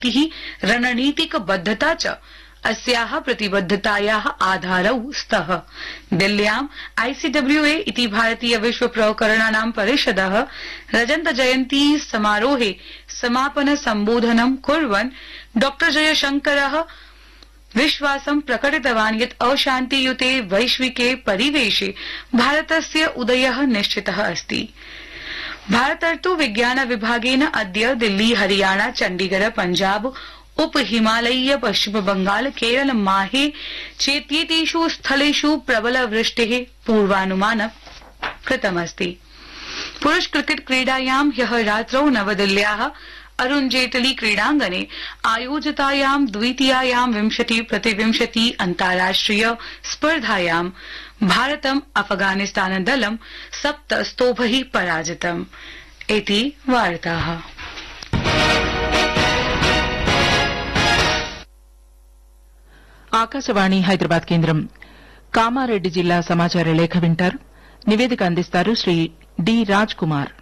नीतिः रणनीतिकबद्धता च अस्याः प्रतिबद्धतायाः आधारौ स्तः दिल्ल्याम् आईसीडब्ल्यूए इति भारतीय विश्व प्रकरणानां परिषदः रजत जयन्ती समारोहे समापन सम्बोधनं कुर्वन् डॉ जयशंकरः विश्वासं प्रकटितवान् यत् अशान्तियुते वैश्विके परिवेशे भारतस्य उदयः निश्चितः अस्ति भारतर्तु विज्ञान विभागेन अद्य दिल्ली हरियाणा चण्डीगढ़ पञ्जाब उप हिमालयीय पश्चिम बंगाल केरल माहे चेत्येतेष् स्थलेष् प्रबल वृष्टेः पूर्वानुमानं कृतमस्ति पुरुष क्रिकेट क्रीडायां ह्यः रात्रौ नवदिल्ल्याः अरुण जेटली क्रीडाङ्गणे आयोजितायां द्वितीयायां विंशति प्रतिविंशति अन्ताराष्ट्रिय स्पर्धायां भारतम् अफगानिस्तानदलं सप्त स्तोभैः पराजितम् इति वार्ताः ఆకాశవాణి హైదరాబాద్ కేంద్రం కామారెడ్డి జిల్లా సమాచార లేఖ వింటారు నివేదిక అందిస్తారు శ్రీ డి రాజ్ కుమార్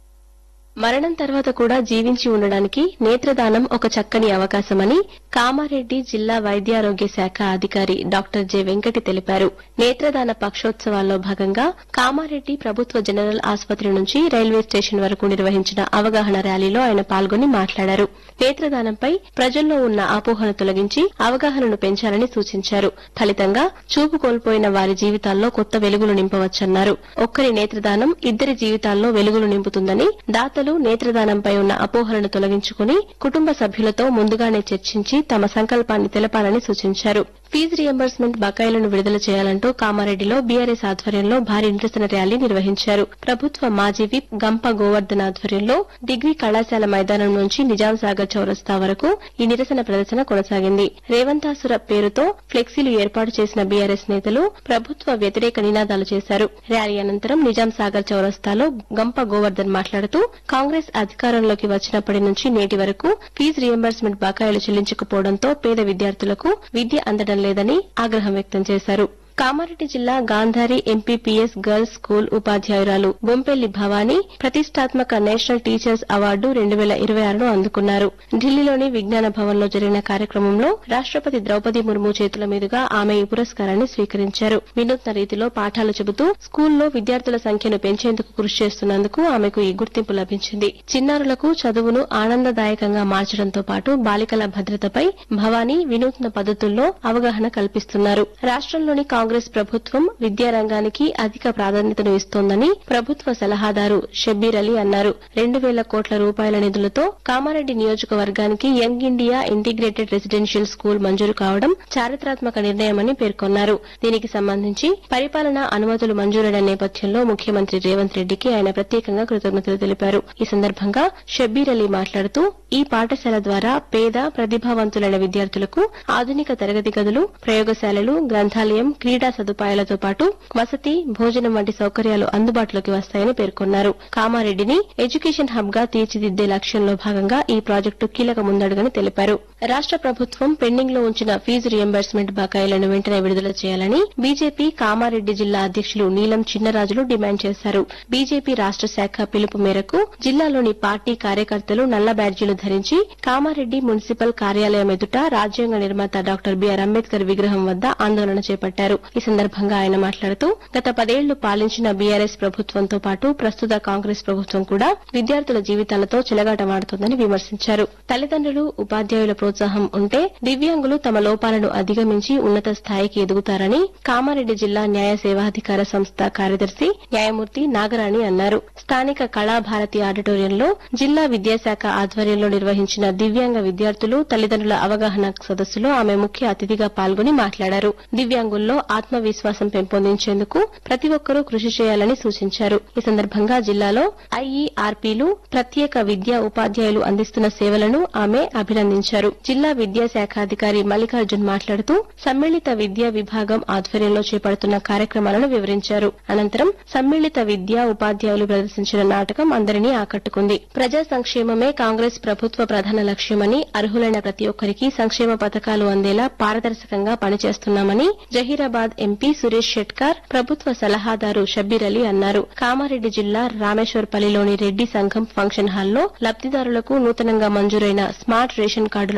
మరణం తర్వాత కూడా జీవించి ఉండడానికి నేత్రదానం ఒక చక్కని అవకాశమని కామారెడ్డి జిల్లా వైద్యారోగ్య శాఖ అధికారి డాక్టర్ జె వెంకటి తెలిపారు నేత్రదాన పక్షోత్సవాల్లో భాగంగా కామారెడ్డి ప్రభుత్వ జనరల్ ఆసుపత్రి నుంచి రైల్వే స్టేషన్ వరకు నిర్వహించిన అవగాహన ర్యాలీలో ఆయన పాల్గొని మాట్లాడారు నేత్రదానంపై ప్రజల్లో ఉన్న అపోహను తొలగించి అవగాహనను పెంచాలని సూచించారు ఫలితంగా చూపు కోల్పోయిన వారి జీవితాల్లో కొత్త వెలుగులు నింపవచ్చన్నారు ఒక్కరి నేత్రదానం ఇద్దరి జీవితాల్లో వెలుగులు నింపుతుందని దాతలు నేత్రదానంపై ఉన్న అపోహలను తొలగించుకుని కుటుంబ సభ్యులతో ముందుగానే చర్చించి తమ సంకల్పాన్ని తెలపాలని సూచించారు ఫీజు రియంబర్స్మెంట్ బకాయిలను విడుదల చేయాలంటూ కామారెడ్డిలో బీఆర్ఎస్ ఆధ్వర్యంలో భారీ నిరసన ర్యాలీ నిర్వహించారు ప్రభుత్వ మాజీ విప్ గంప గోవర్ధన్ ఆధ్వర్యంలో డిగ్రీ కళాశాల మైదానం నుంచి నిజాం సాగర్ చౌరస్తా వరకు ఈ నిరసన ప్రదర్శన కొనసాగింది రేవంతాసుర పేరుతో ఫ్లెక్సీలు ఏర్పాటు చేసిన బీఆర్ఎస్ నేతలు ప్రభుత్వ వ్యతిరేక నినాదాలు చేశారు ర్యాలీ అనంతరం నిజాం సాగర్ చౌరస్తాలో గంప గోవర్ధన్ మాట్లాడుతూ కాంగ్రెస్ అధికారంలోకి వచ్చినప్పటి నుంచి నేటి వరకు ఫీజు రియంబర్స్మెంట్ బకాయిలు చెల్లించకపోవడంతో పేద విద్యార్థులకు విద్య అందడం లేదని ఆగ్రహం వ్యక్తం చేశారు కామారెడ్డి జిల్లా గాంధారి ఎంపీపీఎస్ గర్ల్స్ స్కూల్ ఉపాధ్యాయురాలు బొంపెల్లి భవానీ ప్రతిష్టాత్మక నేషనల్ టీచర్స్ అవార్డు రెండు వేల ఇరవై ఆరును అందుకున్నారు ఢిల్లీలోని విజ్ఞాన భవన్ లో జరిగిన కార్యక్రమంలో రాష్టపతి ద్రౌపది ముర్ము చేతుల మీదుగా ఆమె ఈ పురస్కారాన్ని స్వీకరించారు వినూత్న రీతిలో పాఠాలు చెబుతూ స్కూల్లో విద్యార్థుల సంఖ్యను పెంచేందుకు కృషి చేస్తున్నందుకు ఆమెకు ఈ గుర్తింపు లభించింది చిన్నారులకు చదువును ఆనందదాయకంగా మార్చడంతో పాటు బాలికల భద్రతపై భవానీ వినూత్న పద్ధతుల్లో అవగాహన కల్పిస్తున్నారు రాష్ట్రంలోని కాంగ్రెస్ ప్రభుత్వం విద్యారంగానికి అధిక ప్రాధాన్యతను ఇస్తోందని ప్రభుత్వ సలహాదారు షబ్బీర్ అలీ అన్నారు రెండు వేల కోట్ల రూపాయల నిధులతో కామారెడ్డి నియోజకవర్గానికి young India integrated residential school మంజూరు కావడం చారిత్రాత్మక నిర్ణయమని పేర్కొన్నారు దీనికి సంబంధించి పరిపాలనా అనుమతులు మంజూరైన నేపథ్యంలో ముఖ్యమంత్రి రేవంత్ రెడ్డికి ఆయన ప్రత్యేకంగా కృతజ్ఞతలు తెలిపారు ఈ సందర్భంగా షబ్బీర్ అలీ మాట్లాడుతూ ఈ పాఠశాల ద్వారా పేద ప్రతిభావంతులైన విద్యార్థులకు ఆధునిక తరగతి గదులు ప్రయోగశాలలు గ్రంథాలయం క్రీడా సదుపాయాలతో పాటు వసతి భోజనం వంటి సౌకర్యాలు అందుబాటులోకి వస్తాయని పేర్కొన్నారు కామారెడ్డిని ఎడ్యుకేషన్ హబ్ గా తీర్చిదిద్దే లక్ష్యంలో భాగంగా ఈ ప్రాజెక్టు కీలక ముందడుగని తెలిపారు రాష్ట ప్రభుత్వం పెండింగ్ లో ఉంచిన ఫీజు రియంబర్స్మెంట్ బకాయిలను వెంటనే విడుదల చేయాలని బీజేపీ కామారెడ్డి జిల్లా అధ్యక్షులు నీలం చిన్నరాజులు డిమాండ్ చేశారు బీజేపీ రాష్ట శాఖ పిలుపు మేరకు జిల్లాలోని పార్టీ కార్యకర్తలు నల్ల బ్యాడ్జీలు ధరించి కామారెడ్డి మున్సిపల్ కార్యాలయం ఎదుట రాజ్యాంగ నిర్మాత డాక్టర్ బీఆర్ అంబేద్కర్ విగ్రహం వద్ద ఆందోళన చేపట్టారు ఈ సందర్భంగా ఆయన మాట్లాడుతూ గత పదేళ్లు పాలించిన బీఆర్ఎస్ ప్రభుత్వంతో పాటు ప్రస్తుత కాంగ్రెస్ ప్రభుత్వం కూడా విద్యార్థుల జీవితాలతో చెలగాటమాడుతోందని విమర్శించారు తల్లిదండ్రులు ఉపాధ్యాయుల ప్రోత్సాహం ఉంటే దివ్యాంగులు తమ లోపాలను అధిగమించి ఉన్నత స్థాయికి ఎదుగుతారని కామారెడ్డి జిల్లా న్యాయ సేవాధికార సంస్థ కార్యదర్శి న్యాయమూర్తి నాగరాణి అన్నారు స్థానిక కళాభారతి ఆడిటోరియంలో జిల్లా విద్యాశాఖ ఆధ్వర్యంలో నిర్వహించిన దివ్యాంగ విద్యార్థులు తల్లిదండ్రుల అవగాహన సదస్సులో ఆమె ముఖ్య అతిథిగా పాల్గొని మాట్లాడారు దివ్యాంగుల్లో ఆత్మవిశ్వాసం పెంపొందించేందుకు ప్రతి ఒక్కరూ కృషి చేయాలని సూచించారు ఈ సందర్భంగా జిల్లాలో ఐఈఆర్పీలు ప్రత్యేక విద్యా ఉపాధ్యాయులు అందిస్తున్న సేవలను ఆమె అభినందించారు జిల్లా విద్యాశాఖాధికారి మల్లికార్జున్ మాట్లాడుతూ సమ్మిళిత విద్యా విభాగం ఆధ్వర్యంలో చేపడుతున్న కార్యక్రమాలను వివరించారు అనంతరం సమ్మిళిత విద్యా ఉపాధ్యాయులు ప్రదర్శించిన నాటకం అందరినీ ఆకట్టుకుంది ప్రజా సంక్షేమమే కాంగ్రెస్ ప్రభుత్వ ప్రధాన లక్ష్యమని అర్హులైన ప్రతి ఒక్కరికి సంక్షేమ పథకాలు అందేలా పారదర్శకంగా పనిచేస్తున్నామని జహీరాబాద్ హుజూరాబాద్ ఎంపీ సురేష్ షెట్కార్ ప్రభుత్వ సలహాదారు షబ్బీర్ అలీ అన్నారు కామారెడ్డి జిల్లా రామేశ్వరపల్లిలోని రెడ్డి సంఘం ఫంక్షన్ హాల్లో లబ్దిదారులకు నూతనంగా మంజూరైన స్మార్ట్ రేషన్ కార్డుల